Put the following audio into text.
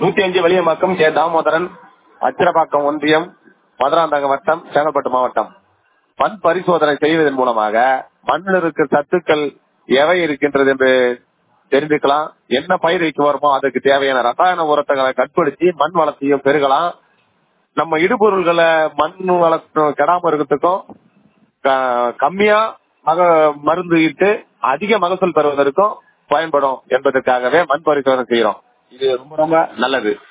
நூத்தி அஞ்சு வெளியமாக்கம் கே தாமோதரன் அச்சிரபாக்கம் ஒன்றியம் மதுராந்தகம் வட்டம் சேங்கல்பட்டு மாவட்டம் மண் பரிசோதனை செய்வதன் மூலமாக மண்ணில் இருக்கிற சத்துக்கள் எவை இருக்கின்றது என்று தெரிஞ்சுக்கலாம் என்ன பயிர் வைக்க வருமோ அதுக்கு தேவையான ரசாயன உரத்துகளை கட்படுத்தி மண் வளத்தையும் பெருகலாம் நம்ம இடுபொருள்களை மண் வளர்த்து கெடாம இருக்கிறதுக்கும் க- கம்மியா மக மருந்து இட்டு அதிக மகசூல் பெறுவதற்கும் பயன்படும் என்பதற்காகவே மண் பரிசோதனை செய்யறோம் இது ரொம்ப ரொம்ப நல்லது